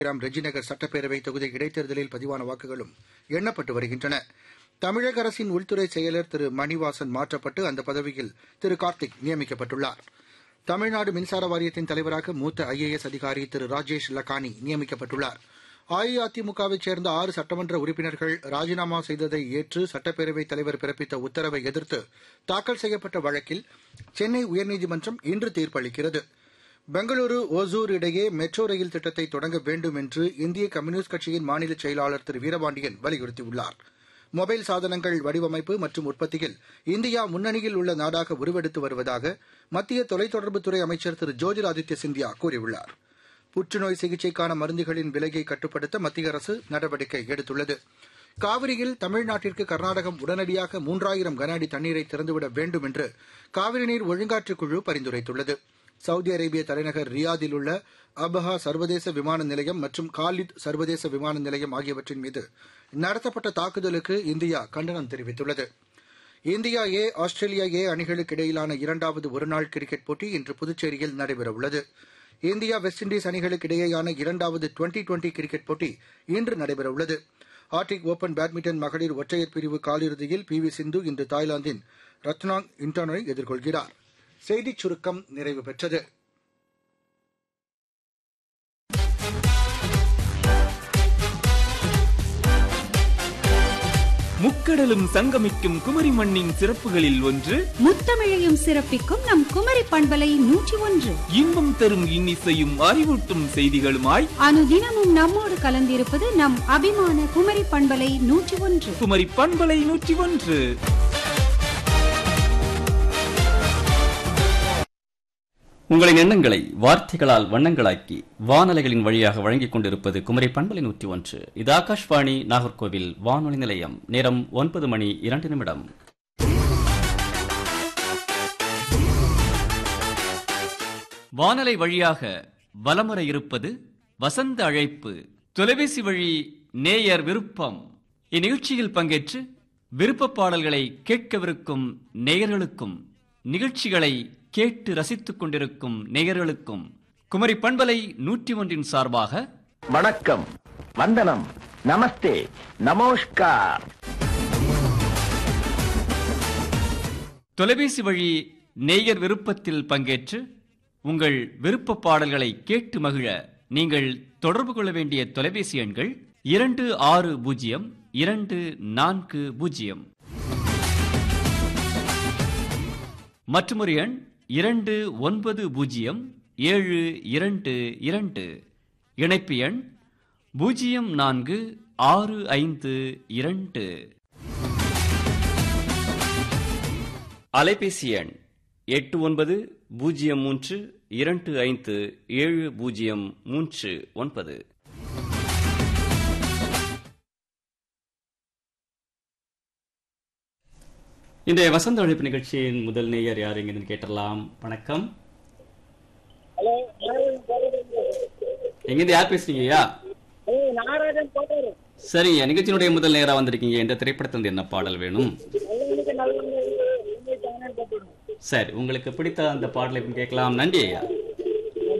ராம் ரெஜிநகர் சட்டப்பேரவை தொகுதி இடைத்தேர்தலில் பதிவான வாக்குகளும் எண்ணப்பட்டு வருகின்றன தமிழக அரசின் உள்துறை செயலர் திரு மணிவாசன் மாற்றப்பட்டு அந்த பதவியில் திரு கார்த்திக் நியமிக்கப்பட்டுள்ளார் தமிழ்நாடு மின்சார வாரியத்தின் தலைவராக மூத்த ஐஏஎஸ் அதிகாரி திரு ராஜேஷ் லக்கானி நியமிக்கப்பட்டுள்ளார் அஇஅதிமுகவைச் சேர்ந்த ஆறு சட்டமன்ற உறுப்பினர்கள் ராஜினாமா செய்ததை ஏற்று சட்டப்பேரவைத் தலைவர் பிறப்பித்த உத்தரவை எதிர்த்து தாக்கல் செய்யப்பட்ட வழக்கில் சென்னை உயர்நீதிமன்றம் இன்று தீர்ப்பளிக்கிறது பெங்களூரு ஒசூர் இடையே மெட்ரோ ரயில் திட்டத்தை தொடங்க வேண்டும் என்று இந்திய கம்யூனிஸ்ட் கட்சியின் மாநில செயலாளர் திரு வீரபாண்டியன் வலியுறுத்தியுள்ளார் மொபைல் சாதனங்கள் வடிவமைப்பு மற்றும் உற்பத்தியில் இந்தியா முன்னணியில் உள்ள நாடாக உருவெடுத்து வருவதாக மத்திய தொலைத்தொடர்புத்துறை அமைச்சர் திரு ஜோதிராதித்ய சிந்தியா கூறியுள்ளார் புற்றுநோய் சிகிச்சைக்கான மருந்துகளின் விலையை கட்டுப்படுத்த மத்திய அரசு நடவடிக்கை எடுத்துள்ளது காவிரியில் தமிழ்நாட்டிற்கு கர்நாடகம் உடனடியாக மூன்றாயிரம் கன அடி தண்ணீரை திறந்துவிட வேண்டும் என்று காவிரி நீர் ஒழுங்காற்றுக் குழு பரிந்துரைத்துள்ளது சவுதி அரேபிய தலைநகர் ரியாதில் உள்ள அபஹா சர்வதேச விமான நிலையம் மற்றும் காலித் சர்வதேச விமான நிலையம் ஆகியவற்றின் மீது நடத்தப்பட்ட தாக்குதலுக்கு இந்தியா கண்டனம் தெரிவித்துள்ளது இந்தியா ஏ ஆஸ்திரேலியா ஏ அணிகளுக்கு இடையிலான இரண்டாவது ஒருநாள் கிரிக்கெட் போட்டி இன்று புதுச்சேரியில் நடைபெறவுள்ளது இந்தியா வெஸ்ட் இண்டீஸ் அணிகளுக்கு இடையேயான இரண்டாவது டுவெண்டி டுவெண்டி கிரிக்கெட் போட்டி இன்று நடைபெறவுள்ளது ஆர்டிக் ஓபன் பேட்மிண்டன் மகளிர் ஒற்றையர் பிரிவு காலிறுதியில் பி வி சிந்து இன்று தாய்லாந்தின் ரத்னாங் இன்டானோவை எதிர்கொள்கிறார் செய்திச் சுருக்கம் நிறைவு பெற்றது முக்கடலும் சங்கமிக்கும் குமரி மண்ணின் சிறப்புகளில் ஒன்று முத்தமிழையும் சிறப்பிக்கும் நம் குமரி பண்பலை நூற்றி ஒன்று இன்பம் தரும் இன்னிசையும் அறிவூட்டும் செய்திகளுமாய் அனுதினமும் நம்மோடு கலந்திருப்பது நம் அபிமான குமரி பண்பலை நூற்றி ஒன்று குமரி பண்பலை நூற்றி ஒன்று உங்களின் எண்ணங்களை வார்த்தைகளால் வண்ணங்களாக்கி வானலைகளின் வழியாக வழங்கிக் கொண்டிருப்பது குமரி பண்பலை நூற்றி ஒன்று இது ஆகாஷ்வாணி நாகர்கோவில் வானொலி நிலையம் நேரம் ஒன்பது மணி இரண்டு நிமிடம் வானலை வழியாக வலமுற இருப்பது வசந்த அழைப்பு தொலைபேசி வழி நேயர் விருப்பம் இந்நிகழ்ச்சியில் பங்கேற்று விருப்ப பாடல்களை கேட்கவிருக்கும் நேயர்களுக்கும் நிகழ்ச்சிகளை கேட்டு ரசித்துக் கொண்டிருக்கும் நேயர்களுக்கும் குமரி பண்பலை நூற்றி ஒன்றின் சார்பாக வணக்கம் வந்தனம் நமஸ்தே நமோஷ்கார் தொலைபேசி வழி நேயர் விருப்பத்தில் பங்கேற்று உங்கள் விருப்ப பாடல்களை கேட்டு மகிழ நீங்கள் தொடர்பு கொள்ள வேண்டிய தொலைபேசி எண்கள் இரண்டு ஆறு பூஜ்ஜியம் இரண்டு நான்கு பூஜ்ஜியம் மற்றொரு எண் இரண்டு ஒன்பது பூஜ்ஜியம் ஏழு இரண்டு இரண்டு இணைப்பு எண் பூஜ்ஜியம் நான்கு ஆறு ஐந்து இரண்டு அலைபேசி எண் எட்டு ஒன்பது பூஜ்ஜியம் மூன்று இரண்டு ஐந்து ஏழு பூஜ்ஜியம் மூன்று ஒன்பது இந்த வசந்த அழைப்பு நிகழ்ச்சியின் முதல் நேயர் யார் எங்கிருந்து கேட்டலாம் வணக்கம் எங்கிருந்து யார் பேசுறீங்க ஐயா நாகராஜன் போட்டாரு சரிங்க நிகழ்ச்சியினுடைய முதல் நேரா வந்திருக்கீங்க இந்த திரைப்படத்திலிருந்து என்ன பாடல் வேணும் நல்லவனுக்கு நல்லவங்க போட்டுருங்க சரி உங்களுக்கு பிடித்த அந்த பாடலை இப்ப கேட்கலாம் நன்றி ஐயா